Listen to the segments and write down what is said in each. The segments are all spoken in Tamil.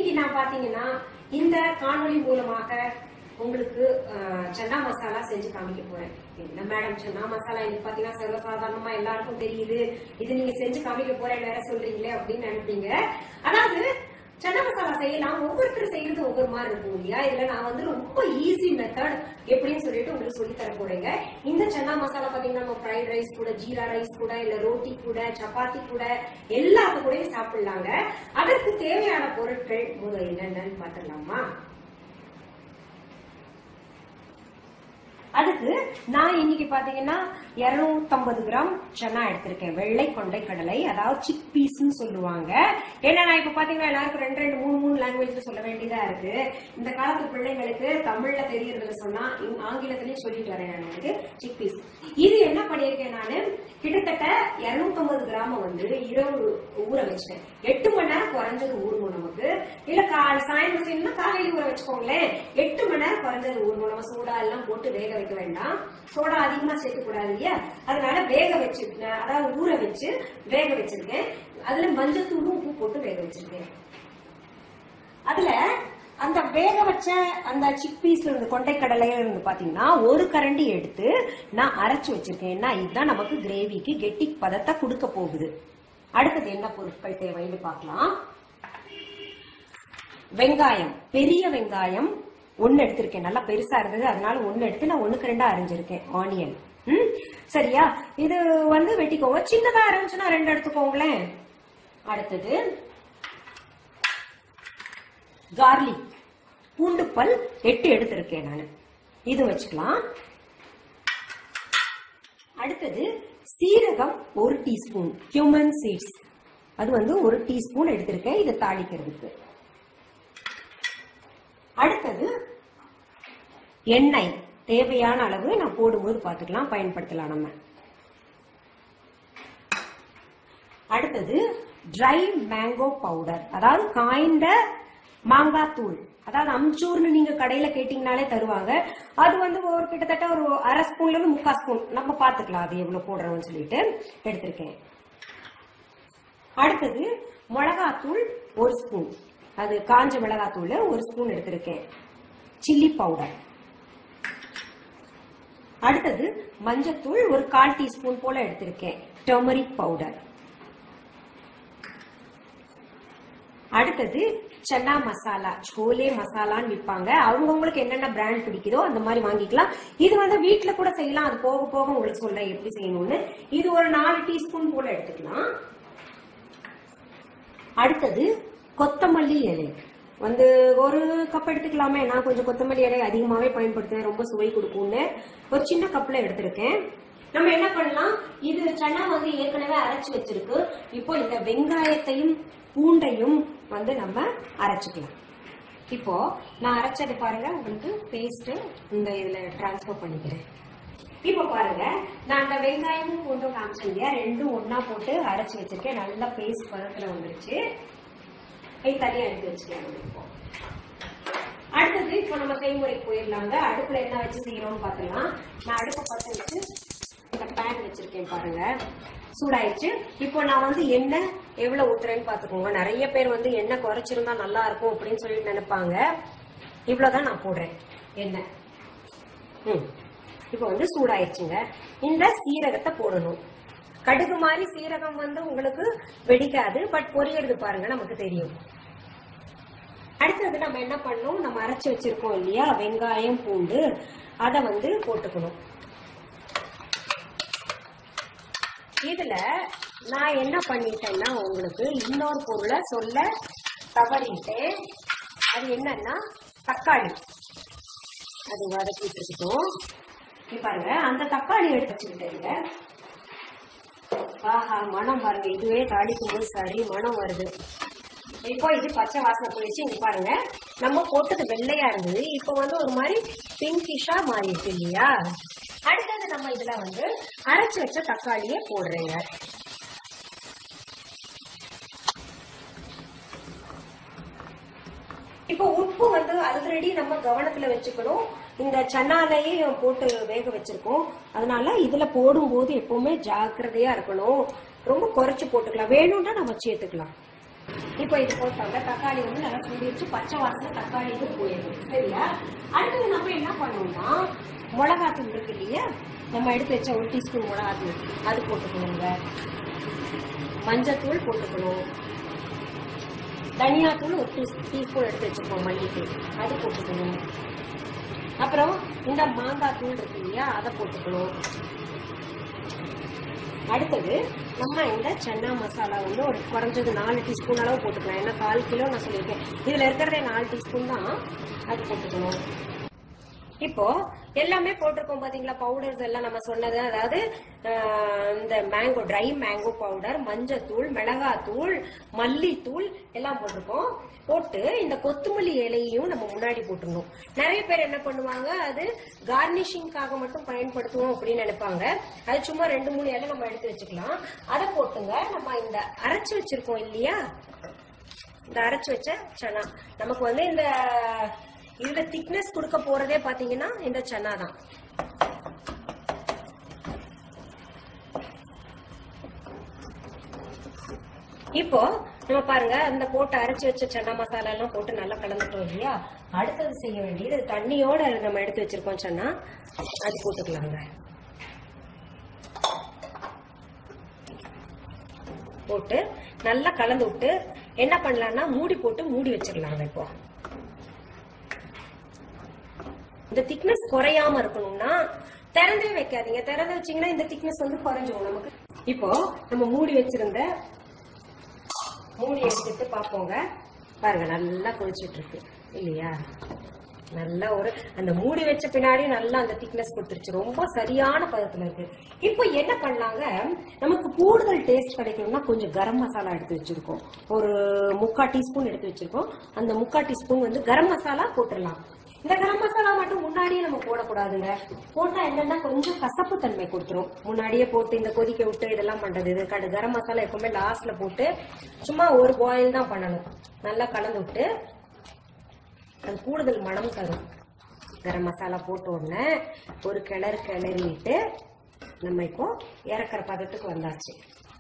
இன்னைக்கு நான் பாத்தீங்கன்னா இந்த காணொளி மூலமாக உங்களுக்கு அஹ், சன்னா மசாலா செஞ்சு காமிக்க போறேன் என்ன மேடம் சன்னா மசாலா இன்னைக்கு பாத்தீங்கன்னா சர்வசாதாரணமா எல்லாருக்கும் தெரியுது இது நீங்க செஞ்சு காமிக்க போறேன் வேற சொல்றீங்களே அப்படின்னு நினைப்பீங்க அதாவது சன்னா மசாலா செய்யலாம் ஒவ்வொருத்தர் செய்யறது ஒவ்வொரு மாதிரி இருக்கும் இல்லையா இதுல நான் வந்து ரொம்ப ஈஸி மெத்தட் எப்படின்னு சொல்லிட்டு உங்களுக்கு சொல்லி தர போறேங்க இந்த சன்னா மசாலா பாத்தீங்கன்னா நம்ம ஃப்ரைட் ரைஸ் கூட ஜீரா ரைஸ் கூட இல்ல ரோட்டி கூட சப்பாத்தி கூட எல்லாத்து கூடயும் சாப்பிடலாங்க அதற்கு தேவையான பொருட்கள் முதல் என்னென்னு பார்த்துடலாமா அதுக்கு நான் இன்னைக்கு பாத்தீங்கன்னா 250 கிராம் சன்னா எடுத்திருக்கேன் வெள்ளை கொண்டை கடலை அதாவது சிக் பீஸ்னு சொல்லுவாங்க ஏன்னா நான் இப்ப பாத்தீங்கன்னா எல்லாருக்கும் ரெண்டு ரெண்டு மூணு மூணு லாங்குவேஜ்ல சொல்ல வேண்டியதா இருக்கு இந்த காலத்து பிள்ளைங்களுக்கு தமிழ்ல தெரியறதுல சொன்னா இங்க ஆங்கிலத்திலயும் சொல்லிட்டு வரேன் நான் உங்களுக்கு சிக் பீஸ் இது என்ன பண்ணியிருக்கேன் நானு கிட்டத்தட்ட 250 கிராம வந்து இரவு ஊற வச்சிட்டேன் எட்டு மணி நேரம் குறைஞ்சது ஊறணும் நமக்கு இல்ல கா சாயந்தரம் செய்யணும்னா காலையில ஊற வச்சுக்கோங்களேன் எட்டு மணி நேரம் குறைஞ்சது ஊறணும் நம்ம சோடா எல்லாம் போட்டு வேக வைக்க வேண்டாம் சோடா அதிகமா சேர்க்க கூடாது இல்லையா அதனால வேக வச்சு அதாவது ஊற வச்சு வேக வச்சிருக்கேன் அதுல மஞ்சத்தூளும் உப்பு போட்டு வேக வச்சிருக்கேன் அதுல அந்த வேக வச்ச அந்த சிப்பீஸ்ல இருந்து கொண்டைக்கடலையில இருந்து பாத்தீங்கன்னா ஒரு கரண்டி எடுத்து நான் அரைச்சு வச்சிருக்கேன் ஏன்னா இதுதான் நமக்கு கிரேவிக்கு கெட்டி பதத்தை கொடுக்க போகுது அடுத்தது என்ன பொருட்கள் தேவைன்னு பார்க்கலாம் வெங்காயம் பெரிய வெங்காயம் ஒன்னு எடுத்திருக்கேன் நல்லா பெருசா இருந்தது அதனால ஒன்னு எடுத்து நான் ஒண்ணுக்கு ரெண்டா அரைஞ்சிருக்கேன் ஆனியன் ம் சரியா இது வந்து வெட்டிக்கோங்க சின்னதா அரைஞ்சுன்னா ரெண்டு எடுத்துக்கோங்களேன் அடுத்தது கார்லிக் பூண்டு பல் எட்டு எடுத்திருக்கேன் நான் இது வச்சுக்கலாம் அடுத்தது சீரகம் ஒரு டீஸ்பூன் ஹியூமன் சீட்ஸ் அது வந்து ஒரு டீஸ்பூன் எடுத்திருக்கேன் இதை தாளிக்கிறதுக்கு அடுத்தது எண்ணெய் தேவையான அளவு நான் போடும்போது பார்த்துக்கலாம் பயன்படுத்தலாம் நம்ம அடுத்தது ட்ரை மேங்கோ பவுடர் அதாவது காய்ந்த மாங்காய் தூள் அதாவது அம்ச்சூர்னு நீங்க கடையில கேட்டீங்கனாலே தருவாங்க அது வந்து ஒரு கிட்டத்தட்ட ஒரு அரை ஸ்பூன்ல இருந்து முக்கால் ஸ்பூன் நம்ம பாத்துக்கலாம் அது எவ்வளவு போடுறோம்னு சொல்லிட்டு எடுத்திருக்கேன் அடுத்தது மிளகாத்தூள் ஒரு ஸ்பூன் அது காஞ்ச மிளகாத்தூள் ஒரு ஸ்பூன் எடுத்திருக்கேன் சில்லி பவுடர் அடுத்தது மஞ்சத்தூள் ஒரு கால் டீஸ்பூன் போல எடுத்திருக்கேன் டர்மரிக் பவுடர் அடுத்தது சன்னா மசாலா சோலே மசாலான்னு விற்பாங்க அவங்கவுங்களுக்கு என்னென்ன பிராண்ட் பிடிக்குதோ அந்த மாதிரி வாங்கிக்கலாம் இது வந்து வீட்ல கூட செய்யலாம் அது போக போக உங்களுக்கு சொல்றேன் எப்படி செய்யணும்னு இது ஒரு நாலு டீஸ்பூன் போல எடுத்துக்கலாம் அடுத்தது கொத்தமல்லி இலை வந்து ஒரு கப் எடுத்துக்கலாமே நான் கொஞ்சம் கொத்தமல்லி இலை அதிகமாவே பயன்படுத்துவேன் ரொம்ப சுவை கொடுக்கும்னு ஒரு சின்ன கப்ல எடுத்திருக்கேன் நம்ம என்ன பண்ணலாம் இது சன்னா வந்து ஏற்கனவே அரைச்சு வச்சிருக்கு இப்போ இந்த வெங்காயத்தையும் பூண்டையும் வந்து நம்ம அரைச்சுக்கலாம் இப்போ நான் அரைச்சது பாருங்க உங்களுக்கு பேஸ்ட் இந்த இதுல டிரான்ஸ்ஃபர் பண்ணிக்கிறேன் இப்போ பாருங்க நான் அந்த வெங்காயமும் பூண்டும் காமிச்சேன் இல்லையா ரெண்டும் ஒண்ணா போட்டு அரைச்சு வச்சிருக்கேன் நல்லா பேஸ்ட் பதத்துல வந்துருச்சு கை தனியா எடுத்து வச்சுக்கலாம் இப்போ அடுத்தது இப்போ நம்ம செய்முறைக்கு போயிடலாங்க அடுப்புல என்ன வச்சு செய்யறோம்னு பார்த்துக்கலாம் நான் அடுப்பை பற்ற வச்சு இந்த பேன் வச்சிருக்கேன் பாருங்க சூடாயிடுச்சு இப்போ நான் வந்து எண்ணெய் எவ்வளவு ஊத்துறேன்னு பாத்துக்கோங்க நிறைய பேர் வந்து எண்ணெய் குறைச்சிருந்தா நல்லா இருக்கும் அப்படின்னு சொல்லிட்டு நினைப்பாங்க இவ்வளவுதான் நான் போடுறேன் எண்ணெய் ம் இப்போ வந்து சூடாயிடுச்சுங்க இந்த சீரகத்தை போடணும் கடுகு மாதிரி சீரகம் வந்து உங்களுக்கு வெடிக்காது பட் பொரியறது பாருங்க நமக்கு தெரியும் அடுத்தது நம்ம என்ன பண்ணணும் நம்ம அரைச்சு வச்சிருக்கோம் இல்லையா வெங்காயம் பூண்டு அதை வந்து போட்டுக்கணும் இதுல நான் என்ன பண்ணிட்டேன்னா உங்களுக்கு இன்னொரு பொருளை சொல்ல தவறிட்டேன் அது என்னன்னா தக்காளி அது வதக்கிட்டு இருக்கட்டும் இங்க பாருங்க அந்த தக்காளி எடுத்து வச்சுக்கிட்டேங்க ஆஹா மனம் பாருங்க இதுவே தாளிக்கும் போது சரி மனம் வருது இப்போ இது பச்சை வாசனை போயிடுச்சு இங்க பாருங்க நம்ம போட்டது வெள்ளையா இருந்தது இப்போ வந்து ஒரு மாதிரி பிங்கிஷா மாறி இருக்கு இல்லையா அடுத்தது நம்ம இதுல வந்து அரைச்சு வச்ச தக்காளியை போடுறேங்க இப்போ உப்பு வந்து ஆல்ரெடி நம்ம கவனத்துல வச்சுக்கணும் இந்த சன்னாலையே போட்டு வேக வச்சிருக்கோம் அதனால இதுல போடும்போது எப்பவுமே ஜாக்கிரதையா இருக்கணும் ரொம்ப குறைச்சு போட்டுக்கலாம் வேணும்னா நம்ம சேர்த்துக்கலாம் இப்போ இது போட்டாங்க தக்காளி வந்து நல்லா சுண்டிச்சு பச்சை வாசனை தக்காளி இது போயிடும் சரியா அடுத்தது நம்ம என்ன பண்ணணும்னா மிளகாத்தூள் இருக்கு இல்லையா நம்ம எடுத்து வச்ச ஒரு டீஸ்பூன் மிளகாத்தூள் அது போட்டுக்கணுங்க மஞ்சத்தூள் போட்டுக்கணும் தனியாத்தூள் ஒரு டீ டீஸ்பூன் எடுத்து வச்சுக்கோம் மல்லித்தூள் அது போட்டுக்கணும் அப்புறம் இந்த மாங்காய் தூள் இருக்கு இல்லையா அதை போட்டுக்கணும் அடுத்தது நம்ம இந்த சன்னா மசாலா வந்து ஒரு குறைஞ்சது நாலு டீஸ்பூன் அளவு போட்டுக்கலாம் ஏன்னா கால் கிலோ நான் சொல்லியிருக்கேன் இதுல இருக்கிறதே நாலு டீஸ்பூன் தான் அது போட்டுக்கணும் இப்போ எல்லாமே போட்டிருக்கோம் பாத்தீங்களா பவுடர்ஸ் எல்லாம் நம்ம சொன்னது அதாவது ஆஹ், இந்த மேங்கோ ட்ரை மேங்கோ பவுடர் மஞ்சத்தூள் மிளகாத்தூள் மல்லித்தூள் எல்லாம் போட்டிருக்கோம் போட்டு இந்த கொத்தமல்லி இலையையும் நம்ம முன்னாடி போட்டுருந்தோம் நிறைய பேர் என்ன பண்ணுவாங்க அது கார்னிஷிங்காக மட்டும் பயன்படுத்துவோம் அப்படின்னு நினைப்பாங்க அது சும்மா ரெண்டு மூணு இலை நம்ம எடுத்து வச்சுக்கலாம் அதை போட்டுங்க நம்ம இந்த அரைச்சு வச்சிருக்கோம் இல்லையா இந்த அரைச்சு வச்ச சனா நமக்கு வந்து இந்த இதுல திக்னஸ் கொடுக்க போறதே பாத்தீங்கன்னா இந்த சன்னா தான் இப்போ நம்ம பாருங்க அந்த போட்டு அரைச்சு வச்ச சன்னா மசாலா எல்லாம் போட்டு நல்லா கலந்துட்டோம் இல்லையா அடுத்தது செய்ய வேண்டியது தண்ணியோட நம்ம எடுத்து வச்சிருக்கோம் சன்னா அது போட்டுக்கலாங்க போட்டு நல்லா கலந்து விட்டு என்ன பண்ணலாம்னா மூடி போட்டு மூடி வச்சிடலாங்க இப்போ இந்த திக்னஸ் குறையாம இருக்கணும்னா திறந்தே வைக்காதீங்க திறந்து வச்சீங்கன்னா இந்த திக்னஸ் வந்து குறைஞ்சிரும் நமக்கு இப்போ நம்ம மூடி வச்சிருந்த மூடி எடுத்துட்டு பார்ப்போங்க பாருங்க நல்லா கொதிச்சிட்டு இருக்கு இல்லையா நல்லா ஒரு அந்த மூடி வச்ச பின்னாடி நல்லா அந்த திக்னஸ் கொடுத்துருச்சு ரொம்ப சரியான பதத்துல இருக்கு இப்போ என்ன பண்ணலாங்க நமக்கு கூடுதல் டேஸ்ட் கிடைக்கணும்னா கொஞ்சம் கரம் மசாலா எடுத்து வச்சிருக்கோம் ஒரு முக்கா டீஸ்பூன் எடுத்து வச்சிருக்கோம் அந்த முக்கா டீஸ்பூன் வந்து கரம் மசாலா போட்டுடலாம் இந்த கரம் மசாலா மட்டும் முன்னாடியே நம்ம போடக்கூடாதுங்க போட்டா என்னன்னா கொஞ்சம் கசப்பு தன்மை கொடுத்துரும் முன்னாடியே போட்டு இந்த கொதிக்க விட்டு இதெல்லாம் பண்றது இது கடு கரம் மசாலா எப்பவுமே லாஸ்ட்ல போட்டு சும்மா ஒரு பாயில் தான் பண்ணணும் நல்லா கலந்து விட்டு அது கூடுதல் மனம் தரும் கரம் மசாலா போட்ட உடனே ஒரு கிளறு கிளறிட்டு நம்ம இப்போ இறக்குற பதத்துக்கு வந்தாச்சு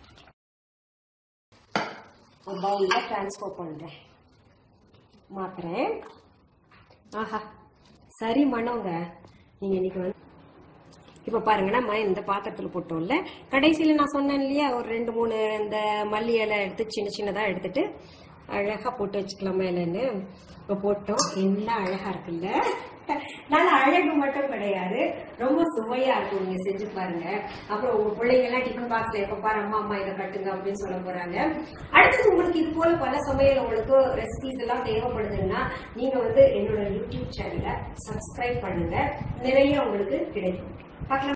ஒரு பவுல்ல டிரான்ஸ்ஃபர் பண்றேன் மாத்துறேன் ஆஹா சரி மனோங்க நீங்க இன்னைக்கு வந்து இப்ப பாருங்க நம்ம இந்த பாத்திரத்துல போட்டோம்ல கடைசியில நான் சொன்னேன் இல்லையா ஒரு ரெண்டு மூணு இந்த மல்லி இலை எடுத்து சின்ன சின்னதா எடுத்துட்டு அழகா போட்டு வச்சுக்கலாம் மேலன்னு இப்ப போட்டோம் என்ன அழகா இருக்குல்ல நல்ல அழகு மட்டும் கிடையாது ரொம்ப சுவையா இருக்கும் நீங்க செஞ்சு பாருங்க அப்புறம் உங்க பிள்ளைங்க எல்லாம் டிஃபன் பாக்ஸ்ல எப்ப பாரு அம்மா அம்மா இதை கட்டுங்க அப்படின்னு சொல்ல போறாங்க அடுத்தது உங்களுக்கு இது போல பல சமையல் உங்களுக்கு ரெசிபிஸ் எல்லாம் தேவைப்படுதுன்னா நீங்க வந்து என்னோட யூடியூப் சேனலை சப்ஸ்கிரைப் பண்ணுங்க நிறைய உங்களுக்கு கிடைக்கும் பார்க்கலாம்